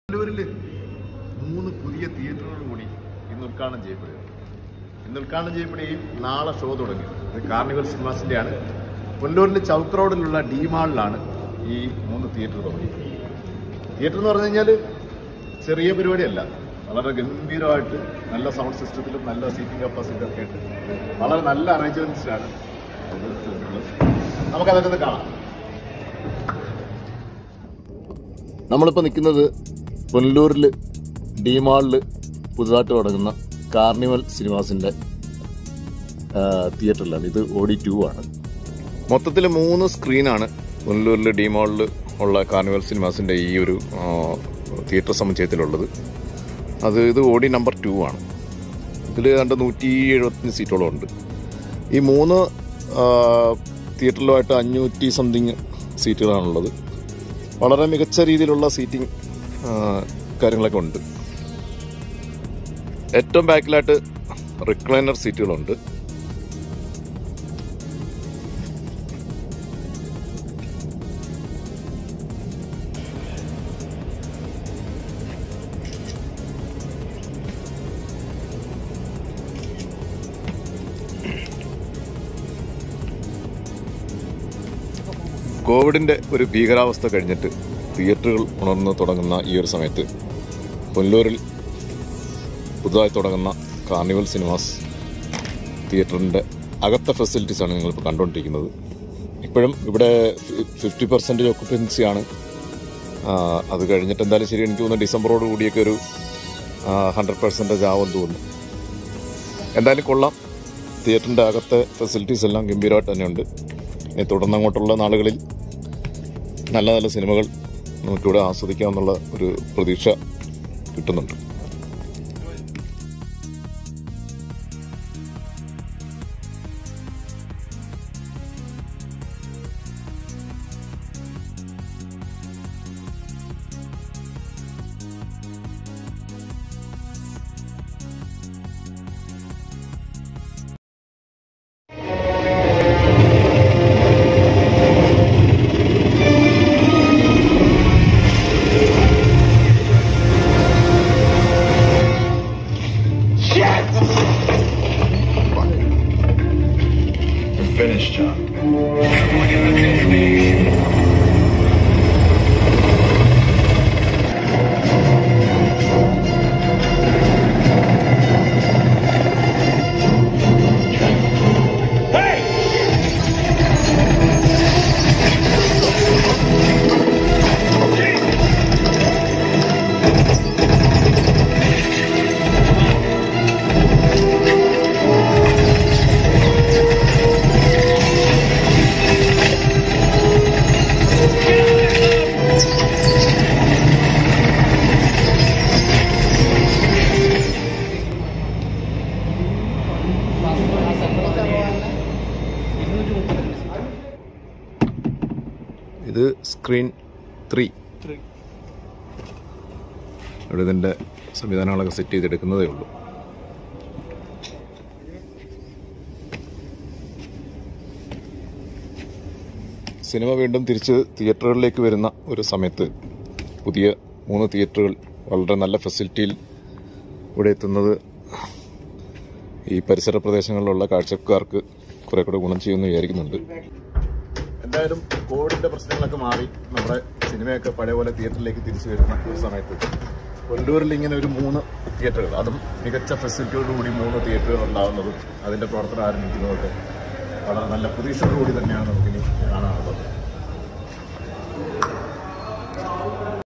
കണ്ണൂരിൽ മൂന്ന് പുതിയ തിയേറ്ററുകൾ കൂടി ഇന്ന് ഉദ്ഘാടനം ചെയ്യപ്പെടുക ഇന്ന് ഉദ്ഘാടനം ചെയ്യപ്പെടുകയും നാളെ ഷോ തുടങ്ങി ഇത് കാർണിവൽ സിനിമാസിന്റെ ആണ് പുല്ലൂരിൽ ചൗക്ക് റോഡിലുള്ള ഡി മാളിലാണ് ഈ മൂന്ന് തിയേറ്റർ തുടങ്ങിയത് തിയേറ്റർ എന്ന് പറഞ്ഞു കഴിഞ്ഞാൽ ചെറിയ പരിപാടിയല്ല വളരെ ഗംഭീരമായിട്ട് നല്ല സൗണ്ട് സിസ്റ്റത്തിലും നല്ല സീറ്റിംഗ് കപ്പാസിറ്റി ഒക്കെ ആയിട്ട് വളരെ നല്ല അറേഞ്ച്മെന്റ്സിലാണ് നമുക്കതൊക്കെ ഒന്ന് കാണാം നമ്മളിപ്പോൾ നിൽക്കുന്നത് പുനലൂരിൽ ഡിമാളിൽ പുതുതായിട്ട് തുടങ്ങുന്ന കാർണിവൽ സിനിമാസിൻ്റെ തിയേറ്ററിലാണ് ഇത് ഓഡി ടു ആണ് മൊത്തത്തിൽ മൂന്ന് സ്ക്രീനാണ് പുനലൂരിൽ ഡിമാളിൽ ഉള്ള കാർണിവൽ സിനിമാസിൻ്റെ ഈ ഒരു ആ, തിയേറ്റർ സമുച്ചയത്തിലുള്ളത് അത് ഇത് ഓഡി നമ്പർ ടു ആണ് ഇതിൽ രണ്ട് നൂറ്റി എഴുപത്തഞ്ച് സീറ്റോളം ഉണ്ട് ഈ മൂന്ന് ആ, തിയേറ്ററിലുമായിട്ട് അഞ്ഞൂറ്റി സംതിങ് സീറ്റുകളാണുള്ളത് വളരെ മികച്ച രീതിയിലുള്ള സീറ്റിംഗ് കാര്യങ്ങളൊക്കെ ഉണ്ട് ഏറ്റവും ബാക്കിലായിട്ട് റിക്ലൈനർ സീറ്റുകളുണ്ട് കോവിഡിന്റെ ഒരു ഭീകരാവസ്ഥ കഴിഞ്ഞിട്ട് തിയേറ്ററുകൾ ഉണർന്നു തുടങ്ങുന്ന ഈ ഒരു സമയത്ത് പുല്ലൂരിൽ പുതുതായി തുടങ്ങുന്ന കാർണിവൽ സിനിമാസ് തിയേറ്ററിൻ്റെ അകത്തെ ഫെസിലിറ്റീസ് ആണ് നിങ്ങളിപ്പോൾ കണ്ടുകൊണ്ടിരിക്കുന്നത് ഇപ്പോഴും ഇവിടെ ഫിഫ്റ്റി പെർസെൻറ്റേജ് ഓക്കുപ്പൻസിയാണ് അത് കഴിഞ്ഞിട്ട് എന്തായാലും ശരി എനിക്ക് തോന്നുന്നു ഡിസംബറോട് കൂടിയൊക്കെ ഒരു ഹൺഡ്രഡ് പെർസെൻറ്റേജ് ആവുമെന്ന് തോന്നുന്നു എന്തായാലും കൊള്ളാം തിയേറ്ററിൻ്റെ അകത്തെ ഫെസിലിറ്റീസ് എല്ലാം ഗംഭീരമായിട്ട് തന്നെയുണ്ട് ഇനി തുടർന്ന് അങ്ങോട്ടുള്ള നാളുകളിൽ നല്ല നല്ല സിനിമകൾ നമുക്കിവിടെ ആസ്വദിക്കാമെന്നുള്ള ഒരു പ്രതീക്ഷ കിട്ടുന്നുണ്ട് You're finished, John. ഇത് സ്ക്രീൻ ത്രീ ഇവിടെ ഇതിൻ്റെ സംവിധാനങ്ങളൊക്കെ സെറ്റ് ചെയ്തെടുക്കുന്നതേ ഉള്ളൂ സിനിമ വീണ്ടും തിരിച്ച് തിയേറ്ററുകളിലേക്ക് വരുന്ന ഒരു സമയത്ത് പുതിയ മൂന്ന് തിയേറ്ററുകൾ വളരെ നല്ല ഫെസിലിറ്റിയിൽ ഇവിടെ എത്തുന്നത് ഈ പരിസര പ്രദേശങ്ങളിലുള്ള കാഴ്ചക്കാർക്ക് കുറെ കൂടെ ഗുണം ചെയ്യുമെന്ന് വിചാരിക്കുന്നുണ്ട് എന്തായാലും കോവിഡിന്റെ പ്രശ്നങ്ങളൊക്കെ മാറി നമ്മുടെ സിനിമയൊക്കെ പഴയ പോലെ തിയേറ്ററിലേക്ക് തിരിച്ചു വരുന്ന ഒരു സമയത്ത് കൊല്ലൂരിൽ ഇങ്ങനെ ഒരു മൂന്ന് തിയേറ്ററുകൾ അതും മികച്ച ഫെസിലിറ്റിയോടുകൂടി മൂന്ന് തിയേറ്ററുകൾ ഉണ്ടാകുന്നതും അതിന്റെ പ്രവർത്തനം ആരംഭിക്കുന്നതൊക്കെ വളരെ നല്ല പ്രതീക്ഷയോടുകൂടി തന്നെയാണ് നമുക്കിനി കാണാനുള്ളത്